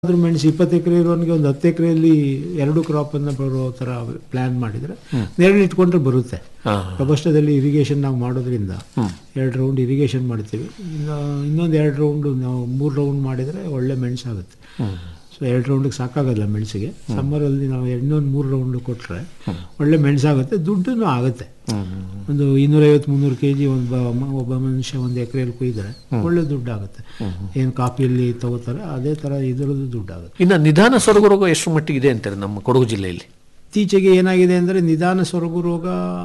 ಅದ್ರ ಮೆಣಸು ಇಪ್ಪತ್ತು ಎಕರೆ ಇರೋನಿಗೆ ಒಂದು ಹತ್ತು ಎಕರೆಯಲ್ಲಿ ಎರಡು ಕ್ರಾಪ್ ಅನ್ನ ಬರೋ ತರ ಪ್ಲಾನ್ ಮಾಡಿದ್ರೆ ನೆರಳು ಇಟ್ಕೊಂಡ್ರೆ ಬರುತ್ತೆ ಹಾ. ಪ್ರಭಷ್ಟದಲ್ಲಿ ಇರಿಗೇಷನ್ ನಾವು ಮಾಡೋದ್ರಿಂದ ಎರಡು ರೌಂಡ್ ಇರಿಗೇಷನ್ ಮಾಡ್ತೀವಿ ಇನ್ನು ಇನ್ನೊಂದು ಎರಡು ರೌಂಡ್ ನಾವು ಮೂರು ರೌಂಡ್ ಮಾಡಿದ್ರೆ ಒಳ್ಳೆ ಮೆಣಸಾಗುತ್ತೆ ಸೊ ಎರಡು ರೌಂಡಿಗೆ ಸಾಕಾಗಲ್ಲ ಮೆಣಸಿಗೆ ಸಮ್ಮರಲ್ಲಿ ನಾವು ಇನ್ನೊಂದು ಮೂರು ರೌಂಡ್ ಕೊಟ್ಟರೆ ಒಳ್ಳೆ ಮೆಣಸಾಗುತ್ತೆ ದುಡ್ಡು ಆಗುತ್ತೆ ಒಂದು ಇನ್ನೂರೈವತ್ತು ಮುನ್ನೂರು ಕೆ ಜಿ ಒಬ್ಬ ಮ- ಒಬ್ಬ ಮನುಷ್ಯ ಒಂದು ಎಕರೆಯಲ್ಲಿ ಕೊಯ್ದರೆ ಒಳ್ಳೆ ದುಡ್ಡು ಆಗುತ್ತೆ ಏನು ಕಾಫಿಯಲ್ಲಿ ತಗೋತಾರೆ ಅದೇ ಥರ ಇದರದ್ದು ದುಡ್ಡು ಆಗುತ್ತೆ ಇನ್ನು ನಿಧಾನ ಸೊರಗು ರೋಗ ಎಷ್ಟು ಮಟ್ಟಿಗೆ ಇದೆ ಅಂತಾರೆ ನಮ್ಮ ಕೊಡಗು ಜಿಲ್ಲೆಯಲ್ಲಿ ಇತ್ತೀಚೆಗೆ ಏನಾಗಿದೆ ಅಂದರೆ ನಿಧಾನ ಸೊರಗು ರೋಗ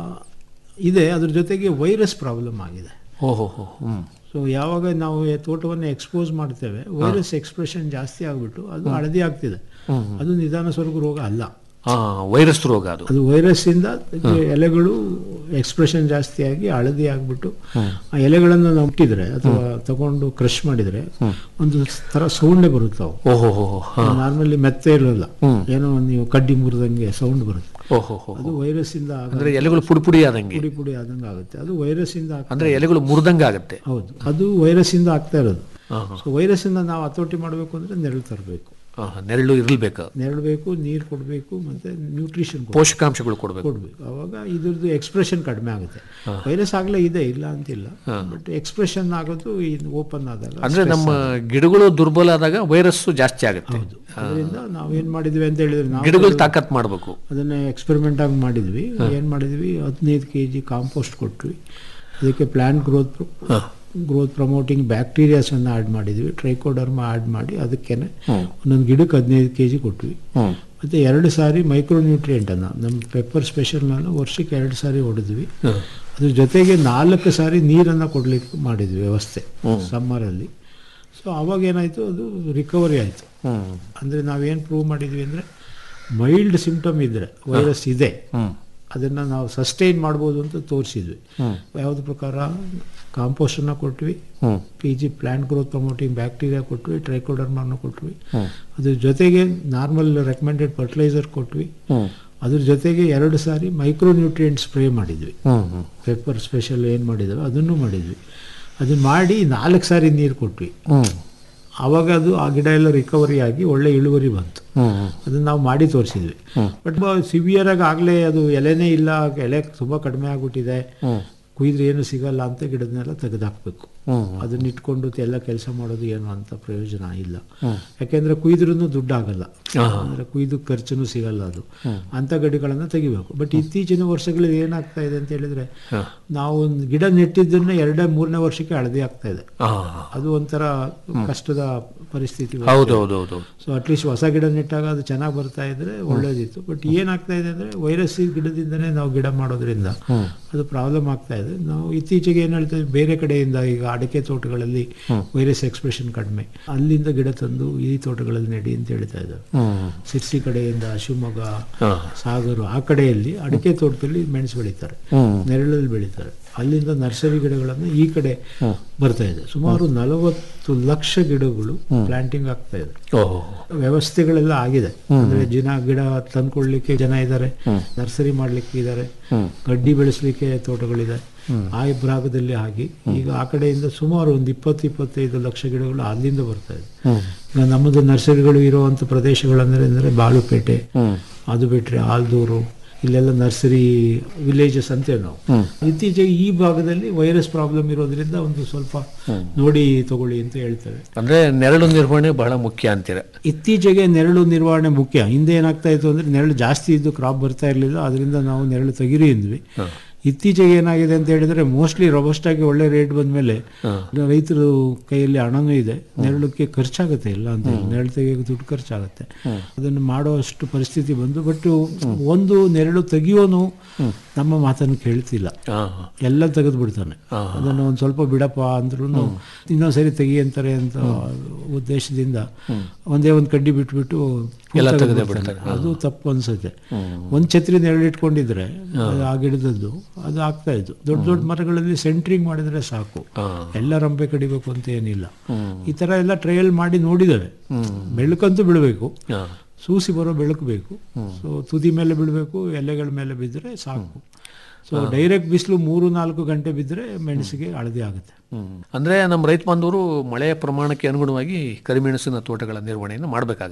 ಇದೆ ಅದ್ರ ಜೊತೆಗೆ ವೈರಸ್ ಪ್ರಾಬ್ಲಮ್ ಆಗಿದೆ ಓಹೋ ಹೋ ಹ್ಮ್ ಸೊ ಯಾವಾಗ ನಾವು ಈ ತೋಟವನ್ನು ಎಕ್ಸ್ಪೋಸ್ ಮಾಡ್ತೇವೆ ವೈರಸ್ ಎಕ್ಸ್ಪ್ರೆಷನ್ ಜಾಸ್ತಿ ಆಗಿಬಿಟ್ಟು ಅದು ಹಳದಿ ಆಗ್ತಿದೆ ಅದು ನಿಧಾನ ಸೊರಗು ರೋಗ ಅಲ್ಲ ಹಾ ವೈರಸ್ ರೋಗ ಅದು ಅದು ವೈರಸ್ ಇಂದ ಎಲೆಗಳು ಎಕ್ಸ್ಪ್ರೆಷನ್ ಜಾಸ್ತಿ ಆಗಿ ಹಳದಿ ಆಗ್ಬಿಟ್ಟು ಆ ಎಲೆಗಳನ್ನು ನಾವು ಮುಟ್ಟಿದ್ರೆ ಅಥವಾ ತಗೊಂಡು ಕ್ರಶ್ ಮಾಡಿದ್ರೆ ಒಂದು ತರ ಸೌಂಡೇ ಬರುತ್ತೆ ಅವು ಓಹೋ ಹೋ ಹೋ ಹಾ ನಾರ್ಮಲಿ ಮೆತ್ತೆ ಇರೋಲ್ಲ ಏನೋ ಒಂದು ನೀವು ಕಡ್ಡಿ ಮುರಿದಂಗೆ ಸೌಂಡ್ ಬರುತ್ತೆ ಓಹೋ ಹೋ ಅದು ವೈರಸ್ ಇಂದ ಆಗ- ಅಂದ್ರೆ ಎಲೆಗಳು ಪುಡಿ ಪುಡಿ ಆದಂಗೆ ಪುಡಿ ಪುಡಿ ಆದಂಗೆ ಆಗುತ್ತೆ ಅದು ವೈರಸ್ ಇಂದ ಆಗ್- ಅಂದ್ರೆ ಎಲೆಗಳು ಮುರಿದಂಗೆ ಆಗುತ್ತೆ ಹೌದು ಅದು ವೈರಸ್ ಇಂದ ಆಗ್ತಾ ಇರೋದು ಹಾ, ಹಾ. ಸೊ ವೈರಸ್ ಇಂದ ನಾವು ಹತೋಟಿ ಮಾಡಬೇಕು ಅಂದ್ರೆ ನೆರಳು ತರಬೇಕು ಹಾ, ಹಾ, ನೆರಳು ಇರಲ್ಬೇಕು ನೆರಳು ಬೇಕು ನೀರು ಕೊಡಬೇಕು ಮತ್ತೆ ನ್ಯೂಟ್ರಿಷನ್ ಪೋಷಕಾಂಶಗಳು ಕೊಡಬೇಕು ಕೊಡ್ಬೇಕು ಅವಾಗ ಇದ್ರದ್ದು ಎಕ್ಸ್ಪ್ರೆಷನ್ ಕಡಿಮೆ ಆಗುತ್ತೆ ವೈರಸ್ ಆಗಲೇ ಇದೆ ಇಲ್ಲ ಅಂತಿಲ್ಲ ಬಟ್ ಎಕ್ಸ್ಪ್ರೆಷನ್ ಆಗೋದು ಓಪನ್ ಆದಾಗ ಅಂದ್ರೆ ನಮ್ಮ ಗಿಡಗಳು ದುರ್ಬಲ ಆದಾಗ ವೈರಸ್ ಜಾಸ್ತಿ ಆಗುತ್ತೆ ಅದರಿಂದ ನಾವೇನ್ ಮಾಡಿದ್ವಿ ಅಂತ ಹೇಳಿದ್ರೆ ನಾವು ಗಿಡಗಳು ತಾಕತ್ ಮಾಡಬೇಕು ಅದನ್ನ ಎಕ್ಸ್ಪೆರಿಮೆಂಟ್ ಆಗಿ ಮಾಡಿದ್ವಿ ಏನ್ ಮಾಡಿದ್ವಿ ಹದಿನೈದು ಕೆ ಜಿ ಕಾಂಪೋಸ್ಟ್ ಕೊಟ್ವಿ ಅದಕ್ಕೆ plant growth growth promoting bacterias ಅನ್ನ ಆಡ್ ಮಾಡಿದ್ವಿ ಟ್ರೈಕೋಡರ್ಮ ಆಡ್ ಮಾಡಿ ಅದಕ್ಕೇನೆ ಒಂದೊಂದು ಗಿಡಕ್ಕೆ ಹದಿನೈದು ಕೆ ಜಿ ಕೊಟ್ವಿ ಮತ್ತೆ ಎರಡು ಸಾರಿ ಮೈಕ್ರೋ ನ್ಯೂಟ್ರಿಯೆಂಟ್ ಅನ್ನ ನಮ್ಮ ಪೆಪ್ಪರ್ ಸ್ಪೆಷಲ್ನ ವರ್ಷಕ್ಕೆ ಎರಡು ಸಾರಿ ಹೊಡೆದ್ವಿ ಅದ್ರ ಜೊತೆಗೆ ನಾಲ್ಕು ಸಾರಿ ನೀರನ್ನು ಕೊಡ್ಲಿಕ್ಕೆ ಮಾಡಿದ್ವಿ ವ್ಯವಸ್ಥೆ ಸಮ್ಮರಲ್ಲಿ ಸೊ ಅವಾಗ ಏನಾಯ್ತು ಅದು ರಿಕವರಿ ಆಯಿತು ಅಂದರೆ ನಾವೇನು ಪ್ರೂವ್ ಮಾಡಿದ್ವಿ ಅಂದರೆ ಮೈಲ್ಡ್ ಸಿಂಪ್ಟಮ್ ಇದ್ದರೆ ವೈರಸ್ ಇದೆ ಅದನ್ನು ನಾವು ಸಸ್ಟೈನ್ ಮಾಡ್ಬೋದು ಅಂತ ತೋರಿಸಿದ್ವಿ ಯಾವ್ದು ಪ್ರಕಾರ ಕಾಂಪೋಸ್ಟನ್ನು ಕೊಟ್ವಿ P G plant growth promoting bacteria ಕೊಟ್ವಿ ಟ್ರೈಕೋಡರ್ಮನ್ನು ಕೊಟ್ವಿ ಅದ್ರ ಜೊತೆಗೆ ನಾರ್ಮಲ್ ರೆಕಮೆಂಡೆಡ್ ಫರ್ಟಿಲೈಸರ್ ಕೊಟ್ವಿ ಅದ್ರ ಜೊತೆಗೆ ಎರಡು ಸಾರಿ ಮೈಕ್ರೋ ನ್ಯೂಟ್ರಿಯೆಂಟ್ ಸ್ಪ್ರೇ ಮಾಡಿದ್ವಿ ಪೆಪ್ಪರ್ ಸ್ಪೆಷಲ್ ಏನು ಮಾಡಿದ್ವಿ ಅದನ್ನು ಮಾಡಿದ್ವಿ ಅದನ್ನ ಮಾಡಿ ನಾಲ್ಕು ಸಾರಿ ನೀರು ಕೊಟ್ವಿ ಆವಾಗ ಅದು ಆ ಗಿಡ ಎಲ್ಲ ರಿಕವರಿ ಆಗಿ ಒಳ್ಳೆ ಇಳುವರಿ ಬಂತು ಅದನ್ನ ನಾವು ಮಾಡಿ ತೋರಿಸಿದ್ವಿ ಬಟ್ ಸಿವಿಯರ್ ಆಗಿ ಆಗಲೇ ಅದು ಎಲೆನೇ ಇಲ್ಲ ಎಲೆ ತುಂಬ ಕಡಿಮೆ ಆಗ್ಬಿಟ್ಟಿದೆ ಕುಯ್ದ್ರೆ ಏನು ಸಿಗಲ್ಲ ಅಂತ ಗಿಡದನ್ನೆಲ್ಲ ತೆಗೆದಾಕ್ಬೇಕು ಅದನ್ನ ಇಟ್ಕೊಂಡು ಎಲ್ಲ ಕೆಲಸ ಮಾಡೋದು ಏನು ಅಂತ ಪ್ರಯೋಜನ ಇಲ್ಲ ಯಾಕೆಂದ್ರೆ ಕುಯ್ದ್ರೂ ದುಡ್ಡು ಆಗಲ್ಲ ಅಂದ್ರೆ ಕುಯ್ದು ಖರ್ಚುನು ಸಿಗಲ್ಲ ಅದು ಅಂತ ಗಿಡಗಳನ್ನ ತೆಗಿಬೇಕು ಬಟ್ ಇತ್ತೀಚಿನ ವರ್ಷಗಳಲ್ಲಿ ಏನಾಗ್ತಾ ಇದೆ ಅಂತ ಹೇಳಿದ್ರೆ ನಾವು ಒಂದು ಗಿಡ ನೆಟ್ಟಿದ್ದನ್ನ ಎರಡೇ ಮೂರನೇ ವರ್ಷಕ್ಕೆ ಹಳದಿ ಆಗ್ತಾ ಇದೆ ಹಾ ಅದು ಒಂಥರ ಕಷ್ಟದ ಪರಿಸ್ಥಿತಿ ಹೌದು ಹೌದು ಹೌದು ಸೊ ಅಟ್ಲೀಸ್ಟ್ ಹೊಸ ಗಿಡ ನೆಟ್ಟಾಗ ಅದು ಚೆನ್ನಾಗಿ ಬರ್ತಾ ಇದ್ರೆ ಒಳ್ಳೇದಿತ್ತು ಬಟ್ ಏನಾಗ್ತಾ ಇದೆ ಅಂದ್ರೆ ವೈರಸ್ ಗಿಡದಿಂದನೇ ನಾವು ಗಿಡ ಮಾಡೋದ್ರಿಂದ ಅದು ಪ್ರಾಬ್ಲಮ್ ಆಗ್ತಾ ಇದೆ ನಾವು ಇತ್ತೀಚೆಗೆ ಏನ್ ಹೇಳ್ತಾ ಇದ್ವಿ, ಬೇರೆ ಕಡೆಯಿಂದ ಈಗ ಅಡಿಕೆ ತೋಟಗಳಲ್ಲಿ ವೈರಸ್ ಎಕ್ಸ್ಪ್ರೆಷನ್ ಕಡಿಮೆ ಅಲ್ಲಿಂದ ಗಿಡ ತಂದು ಈ ತೋಟಗಳಲ್ಲಿ ನೆಡಿ ಅಂತ ಹೇಳ್ತಾ ಇದ್ದಾರೆ ಸಿರ್ಸಿ ಕಡೆಯಿಂದ ಶಿವಮೊಗ್ಗ ಹಾ. ಸಾಗರ ಆ ಕಡೆಯಲ್ಲಿ ಅಡಿಕೆ ತೋಟದಲ್ಲಿ ಮೆಣಸು ಬೆಳೀತಾರೆ ನೆರಳಲ್ಲಿ ಬೆಳೀತಾರೆ ಅಲ್ಲಿಂದ ನರ್ಸರಿ ಗಿಡಗಳನ್ನು ಈ ಕಡೆ ಬರ್ತಾ ಇದೆ ಸುಮಾರು ನಲವತ್ತು ಲಕ್ಷ ಗಿಡಗಳು ಪ್ಲಾಂಟಿಂಗ್ ಆಗ್ತಾ ಇದೆ ಓಹೋ ವ್ಯವಸ್ಥೆಗಳೆಲ್ಲ ಆಗಿದೆ ಅಂದ್ರೆ ಜನ ಗಿಡ ತಂದ್ಕೊಡ್ಲಿಕ್ಕೆ ಜನ ಇದ್ದಾರೆ ನರ್ಸರಿ ಮಾಡ್ಲಿಕ್ಕೆ ಇದ್ದಾರೆ ಗಡ್ಡಿ ಬೆಳೆಸಲಿಕ್ಕೆ ತೋಟಗಳಿದೆ ಆ ಭಾಗದಲ್ಲಿ ಆಗಿ ಈಗ ಆ ಕಡೆಯಿಂದ ಸುಮಾರು ಒಂದು ಇಪ್ಪತ್ತು ಇಪ್ಪತ್ತೈದು ಲಕ್ಷ ಗಿಡಗಳು ಅಲ್ಲಿಂದ ಬರ್ತಾ ಇದೆ ಈಗ ನಮ್ಮದು ನರ್ಸರಿಗಳು ಇರುವಂತ ಪ್ರದೇಶಗಳಂದ್ರೆ ಅಂದ್ರೆ ಬಾಳುಪೇಟೆ ಅದು ಬಿಟ್ರೆ ಆಲ್ದೂರು ಇಲ್ಲೆಲ್ಲ ನರ್ಸರಿ ವಿಲೇಜಸ್ ಅಂತೇವೆ ನಾವು ಇತ್ತೀಚೆಗೆ ಈ ಭಾಗದಲ್ಲಿ ವೈರಸ್ ಪ್ರಾಬ್ಲಮ್ ಇರೋದ್ರಿಂದ ಒಂದು ಸ್ವಲ್ಪ ನೋಡಿ ತಗೊಳ್ಳಿ ಅಂತ ಹೇಳ್ತೇವೆ ಅಂದ್ರೆ ನೆರಳು ನಿರ್ವಹಣೆ ಬಹಳ ಮುಖ್ಯ ಅಂತೀರ ಇತ್ತೀಚೆಗೆ ನೆರಳು ನಿರ್ವಹಣೆ ಮುಖ್ಯ ಹಿಂದೆ ಏನಾಗ್ತಾ ಇತ್ತು ಅಂದ್ರೆ ನೆರಳು ಜಾಸ್ತಿ ಇದ್ದು ಕ್ರಾಪ್ ಬರ್ತಾ ಇರಲಿಲ್ಲ ಅದರಿಂದ ನಾವು ನೆರಳು ತೆಗಿರಿ ಅಂದ್ವಿ ಇತ್ತೀಚೆಗೆ ಏನಾಗಿದೆ ಅಂತ ಹೇಳಿದ್ರೆ ಮೋಸ್ಟ್ಲಿ ರೊಬಸ್ಟ್ ಆಗಿ ಒಳ್ಳೆ ರೇಟ್ ಬಂದ್ಮೇಲೆ ರೈತರು ಕೈಯಲ್ಲಿ ಹಣನೂ ಇದೆ ನೆರಳಕ್ಕೆ ಖರ್ಚಾಗುತ್ತೆ ಇಲ್ಲ ಅಂತ ಇಲ್ಲ. ನೆರಳು ತೆಗಿಯೋಕೆ ದುಡ್ಡು ಖರ್ಚಾಗುತ್ತೆ ಅದನ್ನು ಮಾಡುವಷ್ಟು ಪರಿಸ್ಥಿತಿ ಬಂದು ಬಟ್ ಒಂದು ನೆರಳು ತೆಗಿಯೋನು ನಮ್ಮ ಮಾತನ್ನು ಕೇಳ್ತಿಲ್ಲ ಹಾ ಎಲ್ಲ ತೆಗೆದು ಬಿಡ್ತಾನೆ ಅದನ್ನು ಒಂದು ಸ್ವಲ್ಪ ಬಿಡಪ್ಪ ಅಂದ್ರೂ ಇನ್ನೊಂದ್ಸರಿ ತೆಗಿ ಅಂತಾರೆ ಅಂತ ಉದ್ದೇಶದಿಂದ ಒಂದೇ ಒಂದು ಕಡ್ಡಿ ಬಿಟ್ಬಿಟ್ಟು ಎಲ್ಲ ತೆಗ್ದು ತೆಗೆದೇ ಬಿಡ್ತಾನೆ. ಅದು ತಪ್ಪು ಅನ್ಸುತ್ತೆ ಒಂದ್ ಛತ್ರಿ ನೆರಳಿಟ್ಕೊಂಡಿದ್ರೆ ಅದು ಆ ಗಿಡದದ್ದು ಅದು ಆಗ್ತಾ ಇತ್ತು ದೊಡ್ಡ ದೊಡ್ಡ ಮರಗಳಲ್ಲಿ ಸೆಂಟ್ರಿಂಗ್ ಮಾಡಿದ್ರೆ ಸಾಕು ಎಲ್ಲ ರಂಪೆ ಕಡಿಬೇಕು ಅಂತ ಏನಿಲ್ಲ ಈ ತರ ಎಲ್ಲ ಟ್ರಯಲ್ ಮಾಡಿ ನೋಡಿದ್ದಾರೆ ಬೆಳಕಂತೂ ಬಿಡಬೇಕು ಹಾ ಸೂಸಿ ಬರೋ ಬೆಳಕು ಬೇಕು ಸೊ ತುದಿ ಮೇಲೆ ಬಿಡಬೇಕು ಎಲೆಗಳ ಮೇಲೆ ಬಿದ್ದರೆ ಸಾಕು ಸೊ ಡೈರೆಕ್ಟ್ ಬಿಸಿಲು ಮೂರು ನಾಲ್ಕು ಗಂಟೆ ಬಿದ್ದರೆ ಮೆಣಸಿಗೆ ಹಳದಿ ಆಗುತ್ತೆ ಹ್ಮ್. ಅಂದ್ರೆ ನಮ್ಮ ರೈತ ಬಾಂಧವರು ಮಳೆಯ ಪ್ರಮಾಣಕ್ಕೆ ಅನುಗುಣವಾಗಿ ಕರಿಮೆಣಸಿನ ತೋಟಗಳ ನಿರ್ವಹಣೆಯನ್ನು ಮಾಡಬೇಕಾಗುತ್ತೆ